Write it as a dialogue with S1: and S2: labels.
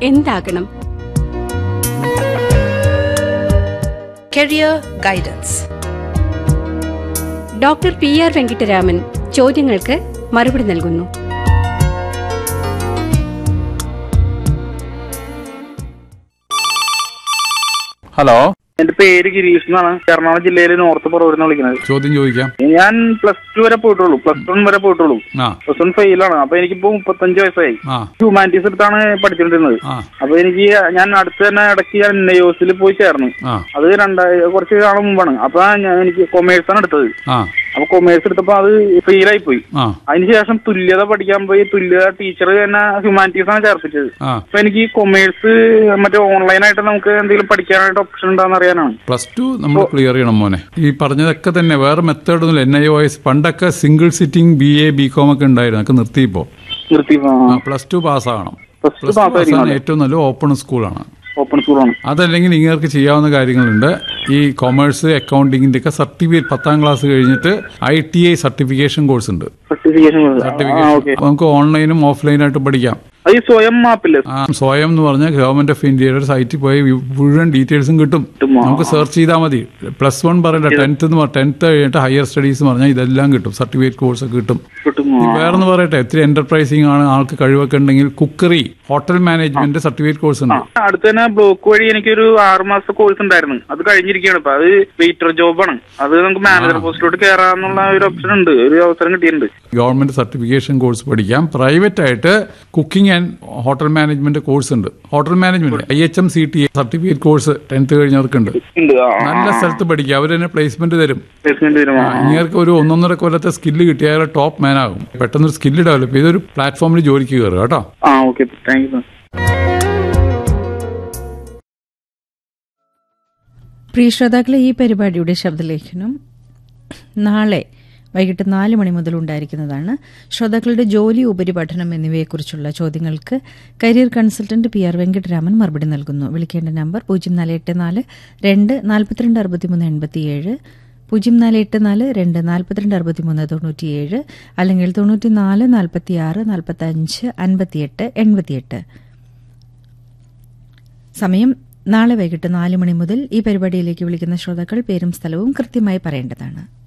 S1: എന്താകണം
S2: Career Guidance.
S1: Doctor P R Venkataraman ചോദ്യങ്ങൾക്ക് മറുപടി നൽകുന്നു
S3: ഹലോ
S4: എന്റെ പേര് ഗിരീഷ് എന്നാണ് എറണാകുളം ജില്ലയിലെ നോർത്ത് പുറവൂരിന്ന് വിളിക്കുന്നത്
S3: ചോദ്യം ചോദിക്കാം
S4: ഞാൻ പ്ലസ് ടു വരെ പോയിട്ടുള്ളൂ പ്ലസ് വൺ വരെ പോയിട്ടുള്ളൂ
S3: ആ
S4: പ്ലസ് വൺ ഫെയിലാണ് അപ്പൊ എനിക്കിപ്പോ മുപ്പത്തഞ്ച് വയസ്സായി
S3: ആ
S4: ഹ്യൂമാനിറ്റീസ് എടുത്താണ് പഠിച്ചുകൊണ്ടിരുന്നത്
S3: ആ
S4: അപ്പൊ എനിക്ക് ഞാൻ അടുത്ത് തന്നെ ഇടയ്ക്ക് ഞാൻ നെയ്യോസിൽ പോയി ചേർന്നു
S3: ആ
S4: അത് രണ്ടായി കുറച്ച് നാളെ മുമ്പാണ് അപ്പൊ ഞാൻ എനിക്ക് കൊമേഴ്സ് ആണ് എടുത്തത്
S3: ആ
S4: അപ്പൊ കൊമേഴ്സ് എടുത്തപ്പോ അത് ഫെയിലായി പോയി
S3: ആ
S4: അതിനുശേഷം തുല്യത പഠിക്കാൻ പോയി തുല്യത ടീച്ചർ തന്നെ ഹ്യൂമാനിറ്റീസ് ആണ് ചേർപ്പിച്ചത്
S3: ആ
S4: അപ്പൊ എനിക്ക് കൊമേഴ്സ് മറ്റേ ഓൺലൈനായിട്ട് നമുക്ക് എന്തെങ്കിലും പഠിക്കാനായിട്ട് ഓപ്ഷൻ ഉണ്ടോന്ന് അറിയാനാണ്
S3: പ്ലസ് ടു നമ്മൾ ക്ലിയർ ചെയ്യണം മോനെ ഈ പറഞ്ഞതൊക്കെ തന്നെ വേറെ മെത്തേഡ് ഒന്നുമില്ല എൻ ഐ ഒ എസ് പണ്ടൊക്കെ single sitting B A B com ഒക്കെ ഉണ്ടായിരുന്നു അതൊക്കെ നിർത്തിയിപ്പോ
S4: നിർത്തി
S3: പ്ലസ് ടു പാസ്സാകണം
S4: പ്ലസ് ടു
S3: പ്ലസ് ടു
S4: പാസ്സായിരിക്കണം
S3: പാസ്സാണ് ഏറ്റവും നല്ല ഓപ്പൺ സ്കൂളാണ്
S4: ഓപ്പൺ സ്കൂളാണ്
S3: അതല്ലെങ്കിൽ നിങ്ങൾക്ക് ചെയ്യാവുന്ന കാര്യങ്ങളുണ്ട് ഈ കൊമേഴ്സ് അക്കൗണ്ടിങ്ങിന്റെ ഒക്കെ സർട്ടിഫിക്കറ്റ് പത്താം ക്ലാസ് കഴിഞ്ഞിട്ട് I T I certification course ഉണ്ട്
S4: സർട്ടിഫിക്കേഷൻ ആ ഓക്കെ
S3: സർട്ടിഫിക്കേഷൻ നമുക്ക് ഓൺലൈനും ഓഫ്ലൈനായിട്ട് പഠിക്കാം
S4: അത് ഈ സ്വയം മാപ്പില്
S3: ആ, സ്വയം എന്ന് പറഞ്ഞാൽ ഗവൺമെന്റ് ഓഫ് ഇന്ത്യയുടെ സൈറ്റിൽ പോയി മുഴുവൻ ഡീറ്റെയിൽസും കിട്ടും
S4: കിട്ടുമോ?
S3: നമുക്ക് സെർച്ച് ചെയ്താൽ മതി പ്ലസ് വൺ പറയണ്ട ടെൻത്ത് എന്ന് ടെൻത്ത് കഴിഞ്ഞിട്ട് ഹയർ സ്റ്റഡീസ് പറഞ്ഞാൽ ഇതെല്ലാം കിട്ടും സർട്ടിഫിക്കറ്റ് കോഴ്സ് ഒക്കെ കിട്ടും
S4: കിട്ടുമോ
S3: വേറെന്ന് പറയട്ടെ ഒത്തിരി എന്റർപ്രൈസിംഗ് ആണ് ആൾക്ക് കഴിവൊക്കെ ഉണ്ടെങ്കിൽ cookery hotel management certificate course ഉണ്ട്
S4: അടുത്ത് തന്നെ ബ്ലോക്ക് വഴി എനിക്കൊരു ആറ് മാസത്തെ കോഴ്സ് ഉണ്ടായിരുന്നു അത് കഴിഞ്ഞിരിക്കുകയാണ് ഇപ്പൊ അത് വെയിറ്റർ ജോബാണ് അത് നമുക്ക് മാനേജർ പോസ്റ്റിലോട്ട് കയറാന്നുള്ള ഒരു ഓപ്ഷൻ ഉണ്ട് ഒരു അവസരം കിട്ടിയിട്ടുണ്ട്
S3: ഗവൺമെന്റ് സർട്ടിഫിക്കേഷൻ കോഴ്സ് പഠിക്കാം പ്രൈവറ്റ് ആയിട്ട് cooking and hotel management course ഉണ്ട് hotel management I H M C T certificate course tenth കഴിഞ്ഞവർക്കുണ്ട്
S4: ഉണ്ട് ആ
S3: നല്ല സ്ഥലത്ത് പഠിക്കുക അവർ തന്നെ പ്ലേസ്മെന്റ് തരും
S4: പ്ലേസ്മെന്റ് വരുമോ
S3: ഇങ്ങനെ ഒരു ഒന്നൊന്നര കൊല്ലത്തെ സ്കില്ല് കിട്ടിയാൽ ടോപ്പ് മാൻ ആകും പെട്ടെന്ന് സ്കില്ല് ഡെവലപ്പ് ചെയ്ത് ഒരു പ്ലാറ്റ്ഫോമിൽ ജോലിക്ക് കയറുക കേട്ടോ
S4: ആ ഓക്കെ താങ്ക് യു
S5: പ്രിയ ശ്രോതാക്കളെ ഈ പരിപാടിയുടെ ശബ്ദലേഖനം നാളെ വൈകിട്ട് നാല് മണി മുതൽ ഉണ്ടായിരിക്കുന്നതാണ് ശ്രോതാക്കളുടെ ജോലി ഉപരിപഠനം എന്നിവയെക്കുറിച്ചുള്ള ചോദ്യങ്ങൾക്ക് career consultant P R Venkataraman മറുപടി നൽകുന്നു വിളിക്കേണ്ട നമ്പർ പൂജ്യം നാല് എട്ട് നാല് രണ്ട് നാൽപ്പത്തിരണ്ട് അറുപത്തിമൂന്ന് എൺപത്തിയേഴ് പൂജ്യം നാല് എട്ട് നാല് രണ്ട് നാൽപ്പത്തിരണ്ട് അറുപത്തിമൂന്ന് തൊണ്ണൂറ്റിയേഴ് അല്ലെങ്കിൽ തൊണ്ണൂറ്റി നാല് നാൽപ്പത്തി ആറ് നാൽപ്പത്തി അഞ്ച് അൻപത്തിയെട്ട് എൺപത്തിയെട്ട് സമയം നാളെ വൈകിട്ട് നാല് മണി മുതൽ ഈ പരിപാടിയിലേക്ക് വിളിക്കുന്ന ശ്രോതാക്കൾ പേരും സ്ഥലവും കൃത്യമായി പറയേണ്ടതാണ്